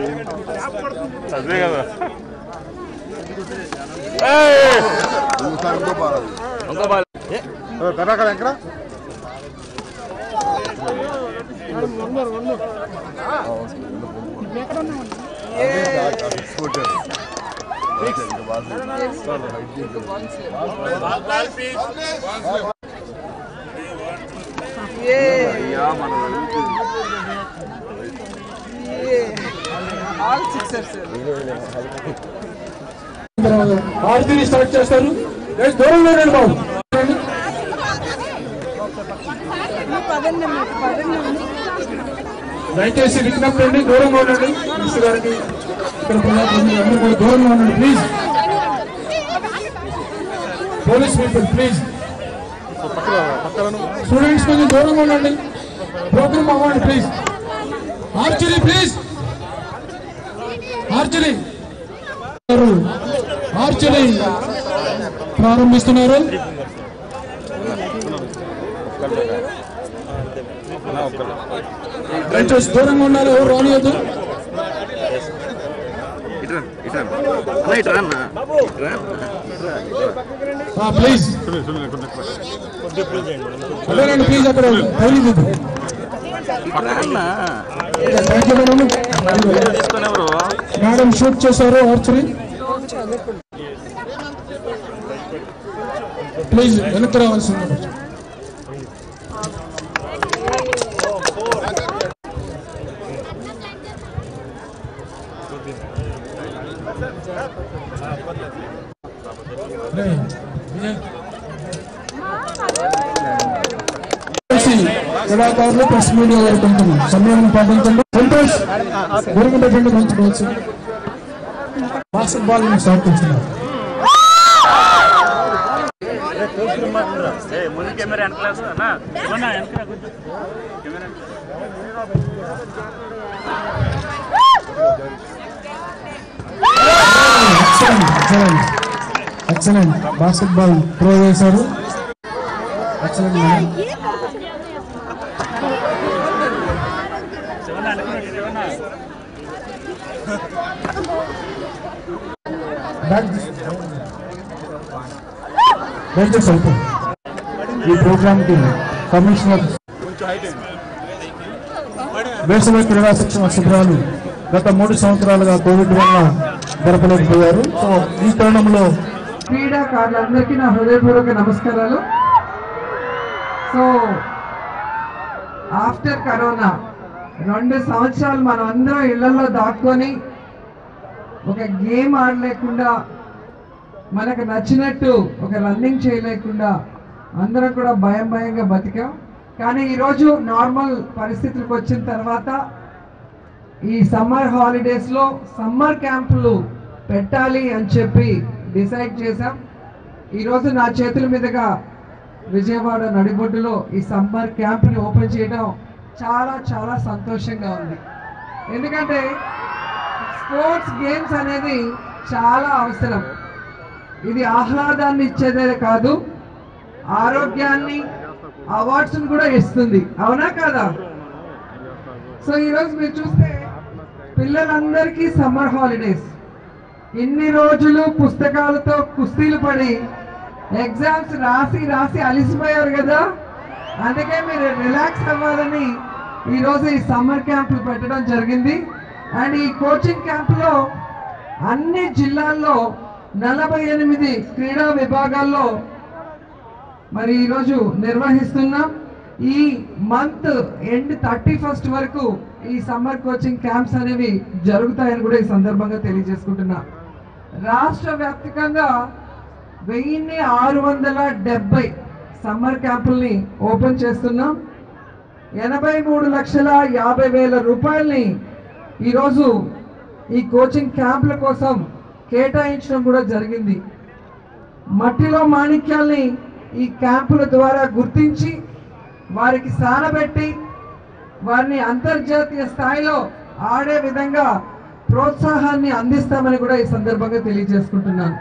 అదే కదా కర్ణాకర ఎక్కడ ఆర్జీని స్టార్ట్ చేస్తారు దయచేసి దూరంగా రండి బాబు దయచేసి విజ్ఞప్తి అండి దూరంగా ఉండండి మినిస్టర్ గారికి ఇక్కడ ప్రజాప్రతినిధులు అందరూ కూడా దూరంగా ఉండండి please police people please students కొంచెం దూరంగా ఉండండి ప్రోగ్రామ్ అవ్వండి please archery please archery archery ప్రారంభిస్తున్నారు దయచేసి దూరంగా ఉండాలి ఎవరు రానియద్దు ప్లీజ్ అదేనండి ప్లీజ్ అక్కడ తగిలింది thank you madam madam shoot చేశారు ఆర్చరీ ప్లీజ్ వెనక్కి రావాల్సింది రేయ్, విజయ్. చేసి కళాకారులు ప్రెస్ మీడియా వారు కొంచెం సమయం పాటించండి సంతోష్ గురుగు పెట్టండి మంచి మంచి బాస్కెట్ బాల్ స్టార్ట్ చేస్తున్నారు ముందు కెమెరా వెనకాల అన్నా ఏమన్నా వెనకాల కూర్చో. Camera excellent excellent excellent basketball throw చేశారు ఎక్సలెంట్ మేడం శివన్న అనుకున్నాడు శివన్న బ్యాక్ దయచేసి అయిపో ఈ ప్రోగ్రామ్ కి కమిషనర్ వేసవి క్రీడా శిక్షణ శిబిరాలు గత మూడు సంవత్సరాలుగా కోవిడ్ వల్ల జరపలేకపోయారు సో ఈ తరుణంలో క్రీడాకారులందరికీ నా హృదయపూర్వక నమస్కారాలు సో ఆఫ్టర్ కరోనా రెండు సంవత్సరాలు మనం అందరం ఇళ్లలో దాక్కొని ఒక గేమ్ ఆడలేకుండా మనకు నచ్చినట్టు ఒక రన్నింగ్ చేయలేకుండా అందరం కూడా భయం భయంగా బతికాం కానీ ఈరోజు నార్మల్ పరిస్థితులకు వచ్చిన తర్వాత ఈ సమ్మర్ హాలిడేస్లో సమ్మర్ క్యాంపులు పెట్టాలి అని చెప్పి డిసైడ్ చేశాం ఈరోజు నా చేతుల మీదుగా విజయవాడ నడిబొడ్డులో ఈ సమ్మర్ క్యాంప్ని ఓపెన్ చేయడం చాలా చాలా సంతోషంగా ఉంది ఎందుకంటే స్పోర్ట్స్ గేమ్స్ అనేది చాలా అవసరం ఇది ఆహ్లాదాన్ని ఇచ్చేదే కాదు ఆరోగ్యాన్ని అవార్డ్స్ కూడా ఇస్తుంది అవునా కాదా సో ఈరోజు మీరు చూస్తే పిల్లలందరికీ సమ్మర్ హాలిడేస్ ఇన్ని రోజులు పుస్తకాలతో కుస్తీలు పడి ఎగ్జామ్స్ రాసి రాసి అలిసిపోయారు కదా అందుకే మీరు రిలాక్స్ అవ్వాలని ఈరోజు ఈ సమ్మర్ క్యాంపులు పెట్టడం జరిగింది అండ్ ఈ కోచింగ్ క్యాంపులో అన్ని జిల్లాల్లో నలభై ఎనిమిది క్రీడా విభాగాల్లో మరి ఈరోజు నిర్వహిస్తున్నాం ఈ మంత్ ఎండ్ థర్టీ ఫస్ట్ వరకు ఈ సమ్మర్ కోచింగ్ క్యాంప్స్ అనేవి జరుగుతాయని కూడా ఈ సందర్భంగా తెలియజేసుకుంటున్నా రాష్ట్ర వ్యాప్తంగా వెయ్యిన్ని ఆరు వందల డెబ్బై సమ్మర్ క్యాంపుల్ని ఓపెన్ చేస్తున్నాం ఎనభై మూడు లక్షల యాభై వేల రూపాయల్ని ఈరోజు ఈ కోచింగ్ క్యాంపుల కోసం కేటాయించడం కూడా జరిగింది మట్టిలో మాణిక్యాల్ని ఈ క్యాంపుల ద్వారా గుర్తించి వారికి సానబెట్టి వారిని అంతర్జాతీయ స్థాయిలో ఆడే విధంగా ప్రోత్సాహాన్ని అందిస్తామని కూడా ఈ సందర్భంగా తెలియజేసుకుంటున్నాను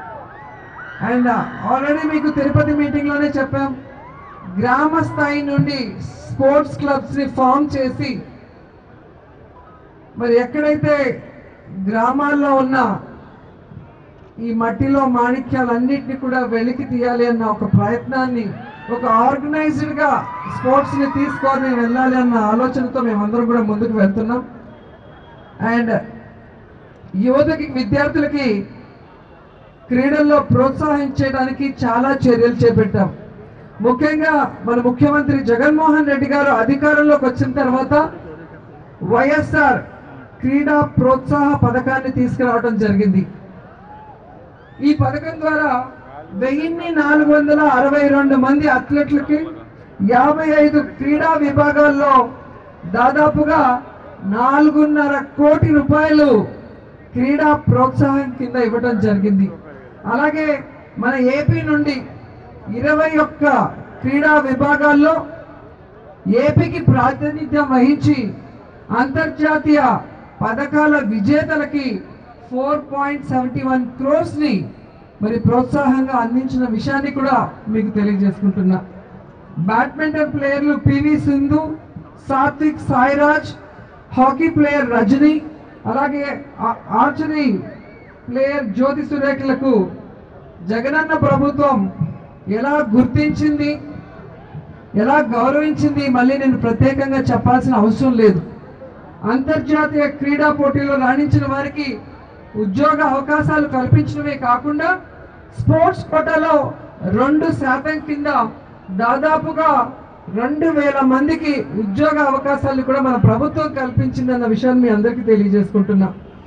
అండ్ ఆల్రెడీ మీకు తిరుపతి మీటింగ్లోనే చెప్పాం గ్రామ స్థాయి నుండి స్పోర్ట్స్ క్లబ్స్ని ఫామ్ చేసి మరి ఎక్కడైతే గ్రామాల్లో ఉన్న ఈ మట్టిలో మాణిక్యాలన్నింటినీ కూడా వెలికి తీయాలి అన్న ఒక ప్రయత్నాన్ని ఒక ఆర్గనైజ్డ్ గా స్పోర్ట్స్ ని తీసుకొని వెళ్ళాలి అన్న ఆలోచనతో మేమందరం కూడా ముందుకు వెళ్తున్నాం అండ్ యువతకి విద్యార్థులకి క్రీడల్లో ప్రోత్సహించడానికి చాలా చర్యలు చేపట్టాం ముఖ్యంగా మన ముఖ్యమంత్రి జగన్మోహన్ రెడ్డి గారు అధికారంలోకి వచ్చిన తర్వాత వైఎస్ఆర్ క్రీడా ప్రోత్సాహ పథకాన్ని తీసుకురావడం జరిగింది ఈ పథకం ద్వారా వెయ్యిన్ని నాలుగు వందల అరవై రెండు మంది అథ్లెట్లకి యాభై ఐదు క్రీడా విభాగాల్లో దాదాపుగా నాలుగున్నర కోటి రూపాయలు క్రీడా ప్రోత్సాహం కింద ఇవ్వడం జరిగింది అలాగే మన ఏపీ నుండి ఇరవై ఒక్క క్రీడా విభాగాల్లో ఏపీకి ప్రాతినిధ్యం వహించి అంతర్జాతీయ పథకాల విజేతలకి four point seventy one crores ని మరి ప్రోత్సాహంగా అందించిన విషయాన్ని కూడా మీకు తెలియజేసుకుంటున్నా బ్యాడ్మింటన్ ప్లేయర్లు పివి సింధు సాత్విక్ సాయిరాజ్ హాకీ ప్లేయర్ రజని అలాగే ఆ- ఆర్చరీ ప్లేయర్ జ్యోతి సురేఖలకు జగనన్న ప్రభుత్వం ఎలా గుర్తించింది ఎలా గౌరవించింది మళ్ళీ నేను ప్రత్యేకంగా చెప్పాల్సిన అవసరం లేదు అంతర్జాతీయ క్రీడా పోటీల్లో రాణించిన వారికి ఉద్యోగ అవకాశాలు కల్పించడమే కాకుండా స్పోర్ట్స్ కోటాలో రెండు శాతం కింద దాదాపుగా రెండు వేల మందికి ఉద్యోగ అవకాశాలు కూడా మన ప్రభుత్వం కల్పించిందన్న విషయాన్ని మీ అందరికీ తెలియజేసుకుంటున్నా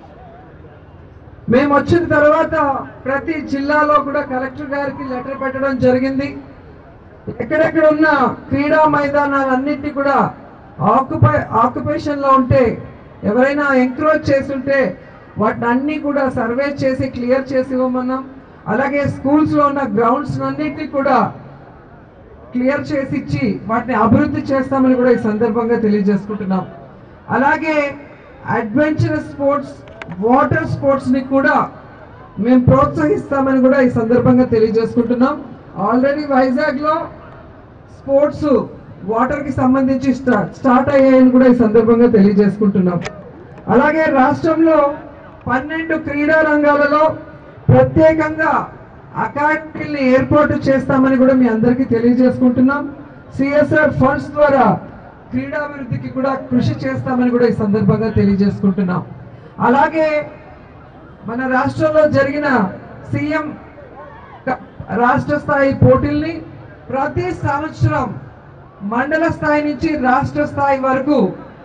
మేము వచ్చిన తర్వాత ప్రతి జిల్లాలో కూడా కలెక్టర్ గారికి లెటర్ పెట్టడం జరిగింది ఎక్కడెక్కడ ఉన్న క్రీడా మైదానాలన్నింటినీ కూడా ఆక్యుపై ఆక్యుపేషన్ లో ఉంటే ఎవరైనా ఎంక్రోచ్ చేస్తుంటే వాటిని అన్ని కూడా సర్వే చేసి క్లియర్ చేసి ఇవ్వమన్నాం అలాగే స్కూల్స్ లో ఉన్న గ్రౌండ్స్ అన్నింటినీ కూడా క్లియర్ చేసి ఇచ్చి వాటిని అభివృద్ధి చేస్తామని కూడా ఈ సందర్భంగా తెలియజేసుకుంటున్నాం అలాగే అడ్వెంచర్ స్పోర్ట్స్ వాటర్ స్పోర్ట్స్ ని కూడా మేము ప్రోత్సహిస్తామని కూడా ఈ సందర్భంగా తెలియజేసుకుంటున్నాం ఆల్రెడీ వైజాగ్ లో స్పోర్ట్స్ వాటర్ కి సంబంధించి స్టా- స్టార్ట్ అయ్యాయని కూడా ఈ సందర్భంగా తెలియజేసుకుంటున్నాం అలాగే రాష్ట్రంలో పన్నెండు క్రీడా రంగాలలో ప్రత్యేకంగా అకాడమీని ఏర్పాటు చేస్తామని కూడా మీ అందరికీ తెలియజేసుకుంటున్నాం సిఎస్ఆర్ ఫండ్స్ ద్వారా క్రీడాభివృద్ధికి కూడా కృషి చేస్తామని కూడా ఈ సందర్భంగా తెలియజేసుకుంటున్నాం అలాగే మన రాష్ట్రంలో జరిగిన సీఎం క- రాష్ట్ర స్థాయి పోటీల్ని ప్రతి సంవత్సరం మండల స్థాయి నుంచి రాష్ట్ర స్థాయి వరకు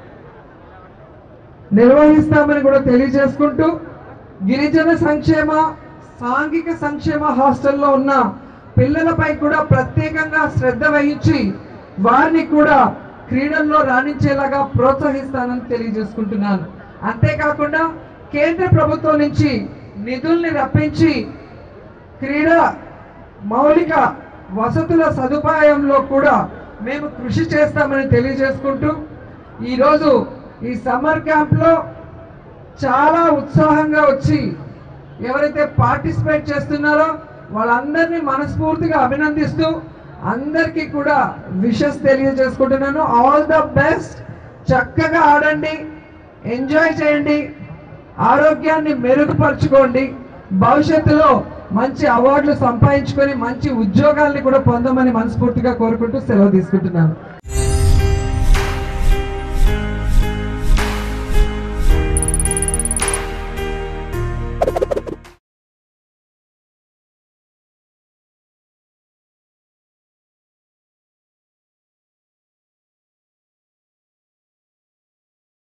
నిర్వహిస్తామని కూడా తెలియజేసుకుంటూ గిరిజన సంక్షేమ సాంఘిక సంక్షేమ హాస్టల్లో ఉన్న పిల్లలపై కూడా ప్రత్యేకంగా శ్రద్ధ వహించి వారిని కూడా క్రీడల్లో రాణించేలాగా ప్రోత్సహిస్తానని తెలియజేసుకుంటున్నాను అంతేకాకుండా కేంద్ర ప్రభుత్వం నుంచి నిధుల్ని రప్పించి క్రీడా మౌలిక వసతుల సదుపాయంలో కూడా మేము కృషి చేస్తామని తెలియజేసుకుంటూ ఈరోజు ఈ సమ్మర్ క్యాంప్లో చాలా ఉత్సాహంగా వచ్చి ఎవరైతే పార్టిసిపేట్ చేస్తున్నారో వాళ్ళందరినీ మనస్ఫూర్తిగా అభినందిస్తూ అందరికీ కూడా విషెస్ తెలియజేసుకుంటున్నాను ఆల్ ద బెస్ట్ చక్కగా ఆడండి ఎంజాయ్ చేయండి ఆరోగ్యాన్ని మెరుగుపరచుకోండి భవిష్యత్తులో మంచి అవార్డులు సంపాదించుకొని మంచి ఉద్యోగాల్ని కూడా పొందమని మనస్ఫూర్తిగా కోరుకుంటూ సెలవు తీసుకుంటున్నాను